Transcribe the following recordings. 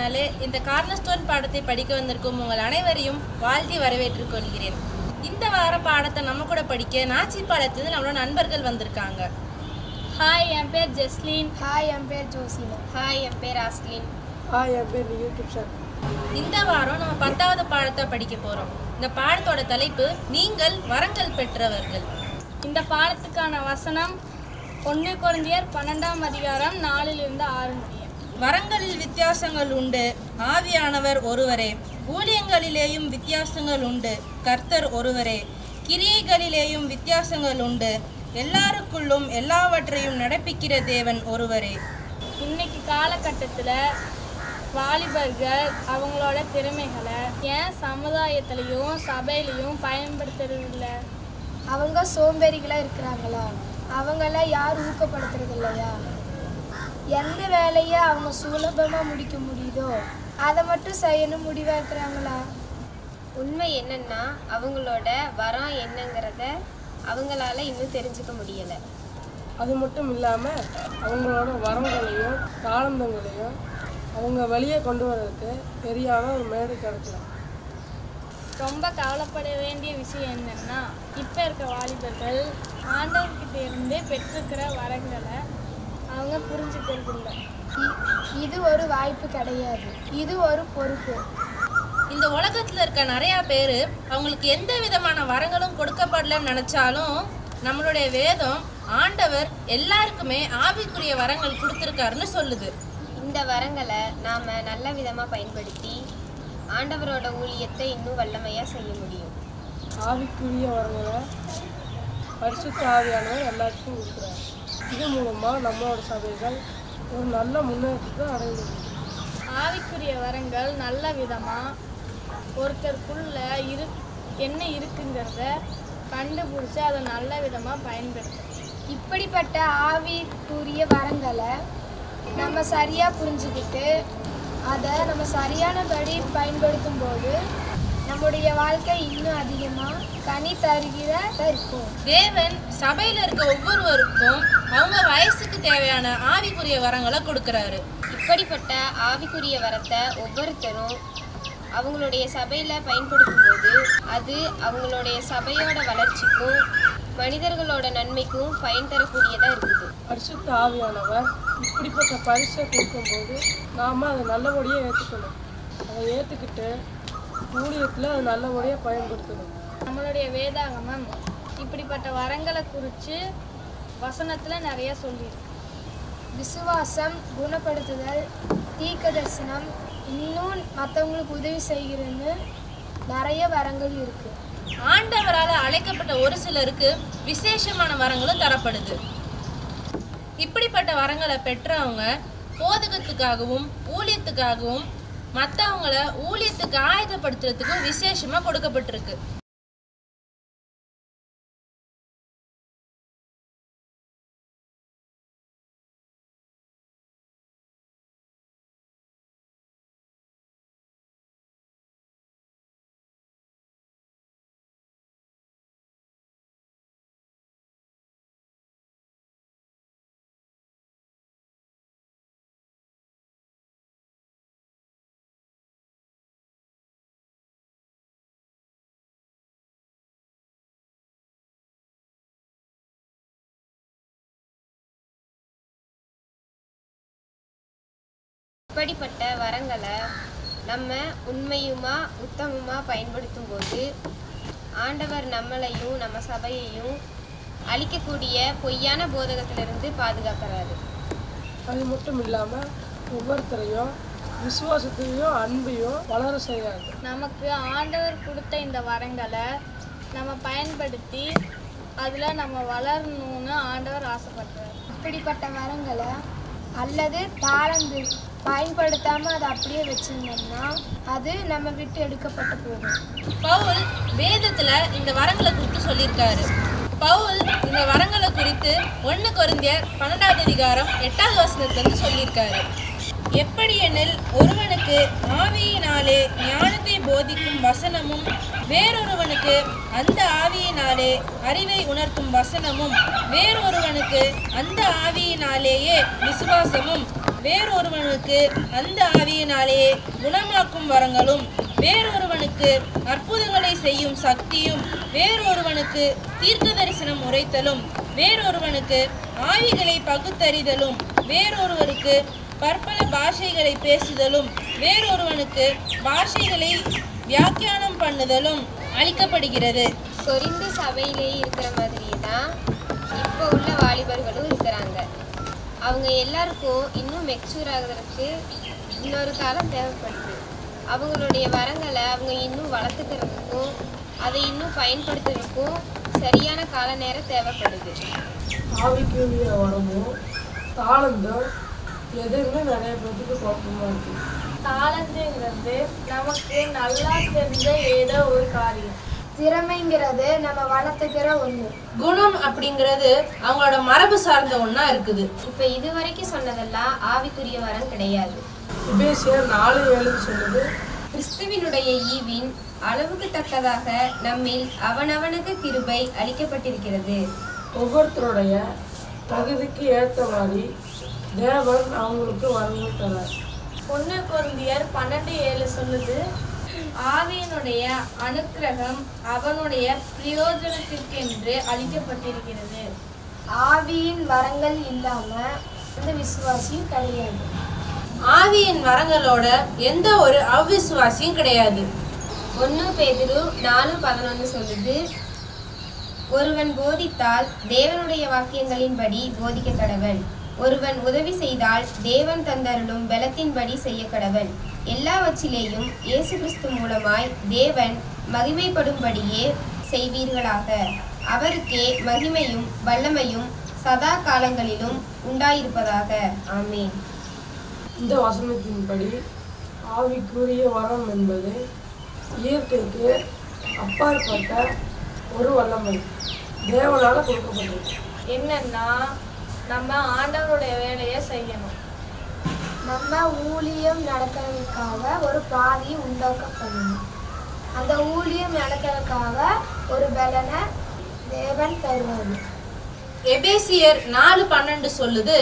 நாளே இந்த கார்னஸ்டோன் பாடத்தை படிக்க வந்திருக்கும் உங்கள் அனைவரையும் வாழ்த்தி வரவேற்றுக் கொள்கிறேன் இந்த வார பாடத்தை நம்ம கூட படிக்க நாச்சிப்பாளையத்துலேருந்து நம்மளோட நண்பர்கள் வந்திருக்காங்க ஹாய் என் பேர் ஜெஸ்லின் ஹாய் என் பேர் ஜோசினா ஹாய் என் பேர் ஆஸ்லின் ஹாய் என் பேர் யூடியூப் சார் இந்த வாரம் நம்ம பத்தாவது பாடத்தை படிக்க போகிறோம் இந்த பாடத்தோட தலைப்பு நீங்கள் வரங்கள் பெற்றவர்கள் இந்த பாடத்துக்கான வசனம் ஒன்று குழந்தையர் பன்னெண்டாம் அதிகாரம் நாலிலிருந்து ஆறு முடியும் வரங்களில் வித்தியாசங்கள் உண்டு ஆவியானவர் ஒருவரே ஊழியங்களிலேயும் வித்தியாசங்கள் உண்டு கர்த்தர் ஒருவரே கிரியைகளிலேயும் வித்தியாசங்கள் உண்டு எல்லாருக்குள்ளும் எல்லாவற்றையும் நடப்பிக்கிற தேவன் ஒருவரே இன்னைக்கு காலகட்டத்தில் வாலிபர்கள் அவங்களோட திறமைகளை ஏன் சமுதாயத்திலையும் சபையிலையும் பயன்படுத்துறது அவங்க சோம்பேறிகளா இருக்கிறாங்களா அவங்கள யார் ஊக்கப்படுத்துறது இல்லையா எந்த வேலையை அவங்க சுலபமா முடிக்க முடியுதோ அதை மட்டும் செய்யணும் முடிவா இருக்கிறாங்களா உண்மை என்னன்னா அவங்களோட வரம் என்னங்கிறத அவங்களால இன்னும் தெரிஞ்சுக்க முடியலை அது மட்டும் இல்லாமல் அவங்களோட வரங்களையும் தாளந்தங்களையும் அவங்க வெளியே கொண்டு வர்றதுக்கு தெரியாத ஒரு மேடை கிடைக்கலாம் ரொம்ப கவலைப்பட வேண்டிய விஷயம் என்னன்னா இப்போ இருக்க வாலிபர்கள் ஆண்டவர்கிட்ட இருந்து பெற்றிருக்கிற வரங்களை அவங்க புரிஞ்சுக்கிறது இல்லை இ- இது ஒரு வாய்ப்பு கிடையாது இது ஒரு பொறுப்பு இந்த உலகத்தில் இருக்க நிறையா பேர் அவங்களுக்கு எந்த விதமான வரங்களும் கொடுக்கப்படலன்னு நினச்சாலும் நம்மளுடைய வேதம் ஆண்டவர் எல்லாருக்குமே ஆவிக்குரிய வரங்கள் கொடுத்துருக்காருன்னு சொல்லுது இந்த வரங்களை நாம் நல்ல விதமாக பயன்படுத்தி ஆண்டவரோட ஊழியத்தை இன்னும் வல்லமையாக செய்ய முடியும் ஆவிக்குரிய வரங்களை பரிசுத்த ஆவியானவர் எல்லாத்துக்கும் கொடுக்குறாரு இது மூலமாக நம்மளோட சபைகள் ஒரு நல்ல முன்னேற்றத்தை அடைய முடியும் ஆவிக்குரிய வரங்கள் நல்ல விதமாக ஒருத்தருக்குள்ள இரு என்ன இருக்குங்கிறத கண்டுபிடிச்சி அதை நல்ல விதமாக பயன்படுத்தணும் இப்படிப்பட்ட ஆவிக்குரிய வரங்களை நம்ம சரியா புரிஞ்சுக்கிட்டு அதை நம்ம சரியானபடி பயன்படுத்தும் போது நம்முடைய வாழ்க்கை இன்னும் அதிகமாக கனி தருகிறதா இருக்கும் தேவன் சபையில் இருக்க ஒவ்வொருவருக்கும் அவங்க வயசுக்கு தேவையான ஆவிக்குரிய வரங்களை கொடுக்குறாரு இப்படிப்பட்ட ஆவிக்குரிய வரத்தை ஒவ்வொருத்தரும் அவங்களுடைய சபையில் பயன்படுத்தும் போது அது அவங்களுடைய சபையோட வளர்ச்சிக்கும் மனிதர்களோட நன்மைக்கும் பயன் தரக்கூடியதாக இருக்குது பரிசுத்த ஆவியானவர் இப்படிப்பட்ட பரிசை கொடுக்கும்போது நாம் அதை நல்லபடியாக ஏற்றுக்கணும் அதை ஏற்றுக்கிட்டு ஊழியத்தில் அதை நல்லபடியாக பயன்படுத்தணும் நம்மளுடைய வேதாகமம் இப்படிப்பட்ட வரங்களை குறித்து வசனத்தில் நிறைய சொல்லியிருக்கு விசுவாசம் குணப்படுத்துதல் தீர்க்க தரிசனம் இன்னும் மற்றவங்களுக்கு உதவி செய்கிறன்னு நிறைய வரங்கள் இருக்கு ஆண்டவரால் அழைக்கப்பட்ட ஒரு சிலருக்கு விசேஷமான வரங்களும் தரப்படுது இப்படிப்பட்ட வரங்களை பெற்றவங்க போதகத்துக்காகவும் ஊழியத்துக்காகவும் மற்றவங்கள ஊழியத்துக்கு ஆயத்தப்படுத்துறதுக்கும் விசேஷமா கொடுக்கப்பட்டிருக்கு இப்படிப்பட்ட வரங்களை நம்ம உண்மையுமா உத்தமமா பயன்படுத்தும் போது ஆண்டவர் நம்மளையும் நம்ம சபையையும் அழிக்கக்கூடிய பொய்யான போதகத்திலிருந்து பாதுகாக்கிறாரு அது மட்டும் இல்லாமல் ஒவ்வொருத்தரையும் விசுவாசத்தையும் அன்பையும் வளர செய்யாது நமக்கு ஆண்டவர் கொடுத்த இந்த வரங்களை நம்ம பயன்படுத்தி அதில் நம்ம வளரணும்னு ஆண்டவர் ஆசைப்படுறாரு இப்படிப்பட்ட வரங்களை அல்லது தாளந்து பயன்படுத்தாம அதை அப்படியே வச்சிருந்தோம்னா அது நம்ம விட்டு எடுக்கப்பட்டு போகும் பவுல் வேதத்துல இந்த வரங்களை குறித்து சொல்லியிருக்காரு பவுல் இந்த வரங்களை குறித்து ஒன்று கொரிந்தியர் பன்னெண்டாவது அதிகாரம் எட்டாவது வசனத்திலிருந்து சொல்லியிருக்காரு எப்படி எனில் ஒருவனுக்கு ஆவியினாலே ஞானத்தை போதிக்கும் வசனமும் வேறொருவனுக்கு அந்த ஆவியினாலே அறிவை உணர்த்தும் வசனமும் வேறொருவனுக்கு அந்த ஆவியினாலேயே விசுவாசமும் வேறொருவனுக்கு அந்த ஆவியினாலே குணமாக்கும் வரங்களும் வேறொருவனுக்கு அற்புதங்களை செய்யும் சக்தியும் வேறொருவனுக்கு தீர்க்க தரிசனம் உரைத்தலும் வேறொருவனுக்கு ஆவிகளை பகுத்தறிதலும் வேறொருவருக்கு பற்பல பாஷைகளை பேசுதலும் வேறொருவனுக்கு பாஷைகளை வியாக்கியானம் பண்ணுதலும் அளிக்கப்படுகிறது கொரிந்து சபையிலே இருக்கிற மாதிரியே தான் இப்போ உள்ள வாலிபர்களும் இருக்கிறாங்க அவங்க எல்லாருக்கும் இன்னும் மெச்சூர் ஆகுறதுக்கு இன்னொரு காலம் தேவைப்படுது அவங்களுடைய வரங்களை அவங்க இன்னும் வளர்த்துக்கிறதுக்கும் அதை இன்னும் பயன்படுத்துறதுக்கும் சரியான கால நேரம் தேவைப்படுது ஆவிக்குரிய வரமும் தாளந்தும் எதுவுமே நிறைய பேர்த்துக்கு குழப்பமா இருக்கு தாளந்துங்கிறது நமக்கு நல்லா தெரிஞ்ச ஏதோ ஒரு காரியம் திறமைங்கிறது நம்ம வளர்த்துக்கிற ஒன்று குணம் அப்படிங்கிறது அவங்களோட மரபு சார்ந்த ஒண்ணா இருக்குது இப்போ இது வரைக்கும் சொன்னதெல்லாம் ஆவிக்குரிய வரம் கிடையாது எபேசியர் நாலு ஏழுன்னு சொல்லுது கிறிஸ்துவினுடைய ஈவின் அளவுக்கு தக்கதாக நம்மில் அவனவனுக்கு கிருபை அளிக்கப்பட்டிருக்கிறது ஒவ்வொருத்தருடைய தகுதிக்கு ஏற்ற மாதிரி தேவன் அவங்களுக்கு வரங்கள் தரார் ஒன்று குருந்தியர் பன்னெண்டு ஏழு சொல்லுது ஆவியினுடைய அனுக்கிரகம் அவனுடைய பிரயோஜனத்திற்கென்று அளிக்கப்பட்டிருக்கிறது ஆவியின் வரங்கள் இல்லாம எந்த விசுவாசியும் கிடையாது ஆவியின் வரங்களோட எந்த ஒரு அவ்விசுவாசியும் கிடையாது ஒன்று பேதுரு நாலு பதினொன்று சொல்லுது ஒருவன் போதித்தால் தேவனுடைய வாக்கியங்களின்படி போதிக்க கடவன் ஒருவன் உதவி செய்தால் தேவன் தந்தருளும் பலத்தின்படி செய்ய கடவன் எல்லாவற்றிலேயும் இயேசு கிறிஸ்து மூலமாய் தேவன் மகிமைப்படும்படியே செய்வீர்களாக அவருக்கே மகிமையும் வல்லமையும் சதா காலங்களிலும் உண்டாயிருப்பதாக ஆமென் இந்த வசனத்தின்படி ஆவிக்குரிய வரம் என்பது இயற்கைக்கு அப்பாற்பட்ட ஒரு வல்லமை தேவனால கொடுக்கப்பட்டது என்னன்னா நம்ம ஆண்டவருடைய வேலையை செய்யணும் நம்ம ஊழியம் நடக்கிறதுக்காக ஒரு பாதி உண்டாக்கப்படணும் அந்த ஊழியம் நடக்கிறதுக்காக ஒரு பலனை தேவன் தருவார் எபேசியர் நாலு பன்னெண்டு சொல்லுது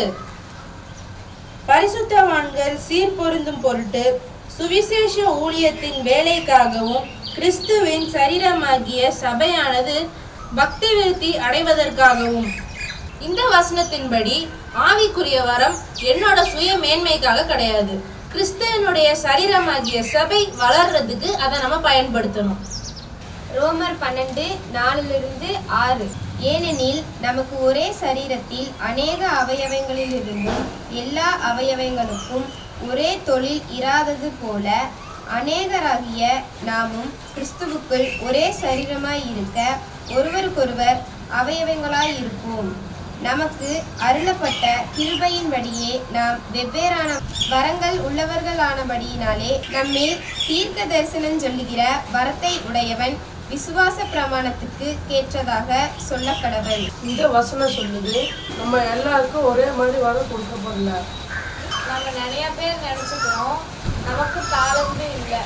பரிசுத்தவான்கள் சீர்பொருந்தும் பொருட்டு சுவிசேஷ ஊழியத்தின் வேலைக்காகவும் கிறிஸ்துவின் சரீரமாகிய சபையானது பக்தி விருத்தி அடைவதற்காகவும் இந்த வசனத்தின்படி ஆவிக்குரிய வரம் என்னோட சுய மேன்மைக்காக கிடையாது கிறிஸ்துவனுடைய சரீரமாகிய சபை வளர்றதுக்கு அதை நம்ம பயன்படுத்தணும் ரோமர் பன்னெண்டு நாலிலிருந்து ஆறு ஏனெனில் நமக்கு ஒரே சரீரத்தில் அநேக அவயவங்களிலிருந்தும் எல்லா அவயவங்களுக்கும் ஒரே தொழில் இராதது போல அநேகராகிய நாமும் கிறிஸ்துவுக்குள் ஒரே சரீரமாய் இருக்க ஒருவருக்கொருவர் அவயவங்களாய் இருப்போம் நமக்கு அருளப்பட்ட கிருபையின்படியே நாம் வெவ்வேறான வரங்கள் உள்ளவர்களானபடியினாலே நம்மில் தீர்க்க தரிசனம் சொல்லுகிற வரத்தை உடையவன் விசுவாச பிரமாணத்துக்கு கேற்றதாக சொல்லக்கடவன் இந்த வசனம் சொல்லுது நம்ம எல்லாருக்கும் ஒரே மாதிரி வரம் கொடுக்கப்படல நம்ம நிறைய பேர் நினச்சிக்கிறோம் நமக்கு தாளந்து இல்லை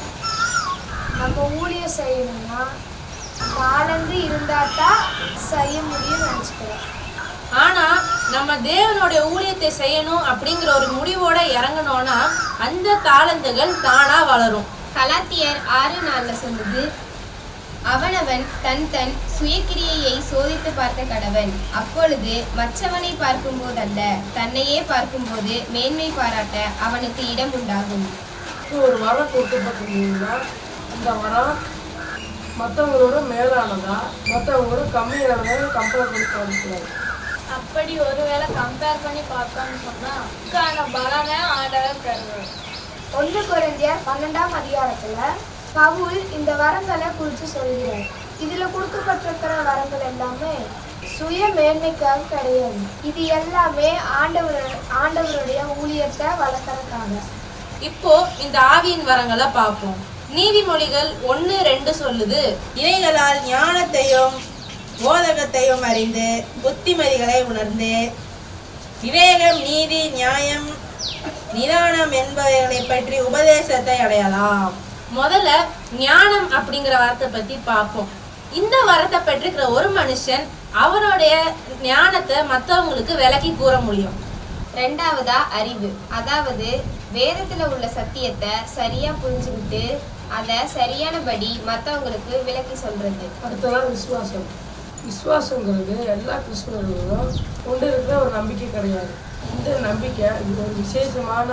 நம்ம ஊழியம் செய்யணும்னா தாளந்து இருந்தால் தான் செய்ய முடியும்னு நினச்சிக்கிறோம் ஆனா நம்ம தேவனுடைய ஊழியத்தை செய்யணும் அப்படிங்கிற ஒரு முடிவோட இறங்கணும்னா அந்த தாளந்துகள் தானா வளரும் கலாத்தியர் ஆறு நாளில் சொல்லுது அவனவன் தன் தன் சுயக்கிரியையை சோதித்து பார்க்க கடவன் அப்பொழுது மற்றவனை பார்க்கும்போதல்ல தன்னையே பார்க்கும்போது மேன்மை பாராட்ட அவனுக்கு இடம் உண்டாகும் இப்போ ஒரு வரம் கொடுக்கப்பட்டிருந்தீங்கன்னா அந்த வரம் மற்றவங்களோட மேலானதா மற்றவங்களோட கம்மியானதா கம்பேர் பண்ணி பார்க்கக்கூடாது அப்படி ஒருவேளை கம்பேர் பண்ணி பார்த்தோம்னு சொன்னா அதுக்கான பலனை ஆண்டவர் தருவார் ஒன்று குறைந்தியர் பன்னெண்டாம் அதிகாரத்துல பவுல் இந்த வரங்களை குறித்து சொல்கிறார் இதுல கொடுக்கப்பட்டிருக்கிற வரங்கள் எல்லாமே சுய மேன்மைக்காக கிடையாது இது எல்லாமே ஆண்டவர் ஆண்டவருடைய ஊழியத்தை வளர்க்கறதுக்காக இப்போ இந்த ஆவியின் வரங்களை பார்ப்போம் நீதிமொழிகள் ஒன்று ரெண்டு சொல்லுது இவைகளால் ஞானத்தையும் போதகத்தையும் அறிந்து புத்திமதிகளை உணர்ந்து விவேகம் நீதி நியாயம் நிதானம் என்பவைகளை பற்றி உபதேசத்தை அடையலாம் முதல்ல ஞானம் அப்படிங்கிற வார்த்தை பத்தி பார்ப்போம் இந்த வரத்தை பெற்றிருக்கிற ஒரு மனுஷன் அவனுடைய ஞானத்தை மற்றவங்களுக்கு விளக்கி கூற முடியும் ரெண்டாவதா அறிவு அதாவது வேதத்துல உள்ள சத்தியத்தை சரியா புரிஞ்சுக்கிட்டு அதை சரியானபடி மற்றவங்களுக்கு விளக்கி சொல்றது அடுத்ததான் விசுவாசம் விசுவாசங்கிறது எல்லா கிறிஸ்துவர்களும் கொண்டு இருக்கிற ஒரு நம்பிக்கை கிடையாது இந்த நம்பிக்கை இது ஒரு விசேஷமான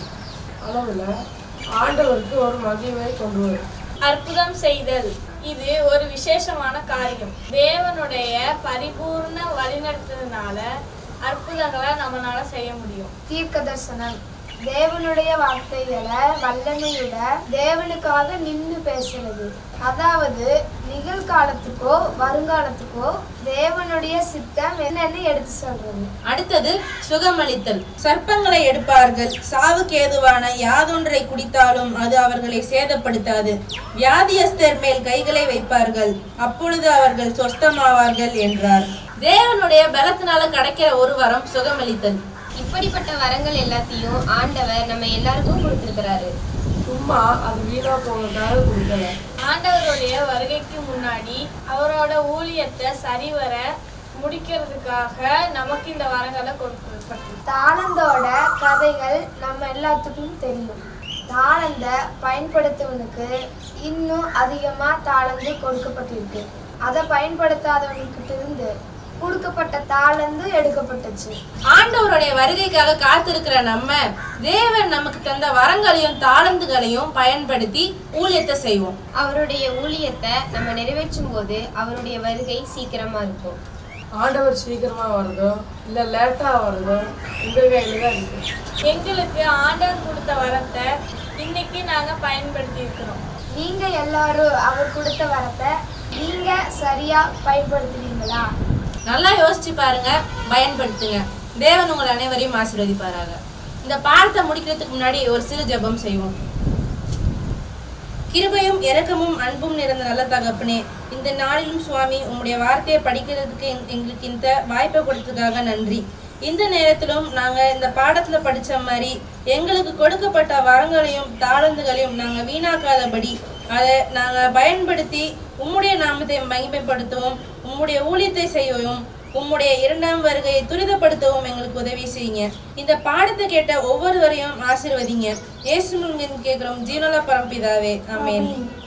அளவில் ஆண்டவருக்கு ஒரு மகிமை கொண்டு வரும் அற்புதம் செய்தல் இது ஒரு விசேஷமான காரியம் தேவனுடைய பரிபூர்ண வழிநடத்துறதுனால அற்புதங்களை நம்மளால செய்ய முடியும் தீர்க்க தரிசனம் தேவனுடைய வார்த்தைகளை வல்லமையுட தேவனுக்காக நின்று பேசுறது அதாவது நிகழ்காலத்துக்கோ வருங்காலத்துக்கோ தேவனுடைய சித்தம் என்னன்னு எடுத்து சொல்றது அடுத்தது சுகமளித்தல் சர்ப்பங்களை எடுப்பார்கள் சாவுக்கு ஏதுவான யாதொன்றை குடித்தாலும் அது அவர்களை சேதப்படுத்தாது வியாதியஸ்தர் மேல் கைகளை வைப்பார்கள் அப்பொழுது அவர்கள் சொஸ்தமாவார்கள் என்றார் தேவனுடைய பலத்தினால கிடைக்கிற ஒரு வரம் சுகமளித்தல் இப்படிப்பட்ட வரங்கள் எல்லாத்தையும் ஆண்டவர் நம்ம எல்லாருக்கும் கொடுத்துருக்கிறாரு சும்மா அது வீணா போவதற்காக கொடுக்கல ஆண்டவருடைய வருகைக்கு முன்னாடி அவரோட ஊழியத்தை சரிவர முடிக்கிறதுக்காக நமக்கு இந்த வரங்களை கொடுக்கப்பட்டது தாளந்தோட கதைகள் நம்ம எல்லாத்துக்கும் தெரியும் தாளந்த பயன்படுத்தவனுக்கு இன்னும் அதிகமா தாளந்து கொடுக்கப்பட்டிருக்கு அதை பயன்படுத்தாதவனுக்கிட்ட இருந்து கொடுக்கப்பட்ட தாளந்து எடுக்கப்பட்டுச்சு ஆண்டவருடைய வருகைக்காக காத்திருக்கிற நம்ம தேவன் நமக்கு தந்த வரங்களையும் தாளந்துகளையும் பயன்படுத்தி ஊழியத்தை செய்வோம் அவருடைய ஊழியத்தை நம்ம நிறைவேற்றும் போது அவருடைய வருகை சீக்கிரமா இருக்கும் ஆண்டவர் சீக்கிரமா வருதோ இல்லை லேட்டா வருதோ உங்க கையில தான் இருக்கு எங்களுக்கு ஆண்டவர் கொடுத்த வரத்தை இன்னைக்கு நாங்க பயன்படுத்தி இருக்கிறோம் நீங்க எல்லாரும் அவர் கொடுத்த வரத்தை நீங்க சரியா பயன்படுத்துவீங்களா நல்லா யோசிச்சு பாருங்க பயன்படுத்துங்க தேவன் உங்கள் அனைவரையும் ஆசீர்வதிப்பாராக இந்த பாடத்தை முடிக்கிறதுக்கு முன்னாடி ஒரு சிறு ஜெபம் செய்வோம் கிருபையும் இரக்கமும் அன்பும் நிறைந்த நல்ல தகப்பனே இந்த நாளிலும் சுவாமி உம்முடைய வார்த்தையை படிக்கிறதுக்கு எங்- எங்களுக்கு இந்த வாய்ப்பை கொடுத்ததுக்காக நன்றி இந்த நேரத்திலும் நாங்க இந்த பாடத்துல படிச்ச மாதிரி எங்களுக்கு கொடுக்கப்பட்ட வரங்களையும் தாளந்துகளையும் நாங்க வீணாக்காதபடி அதை நாங்க பயன்படுத்தி உம்முடைய நாமத்தை மகிமைப்படுத்தவும் உம்முடைய ஊழியத்தை செய்யவும் உம்முடைய இரண்டாம் வருகையை துரிதப்படுத்தவும் எங்களுக்கு உதவி செய்யுங்க இந்த பாடத்தை கேட்ட ஒவ்வொருவரையும் ஆசீர்வதிங்க இயேசு கேட்கிறோம் ஜீவனலா பரம்பிதாவே ஆமென்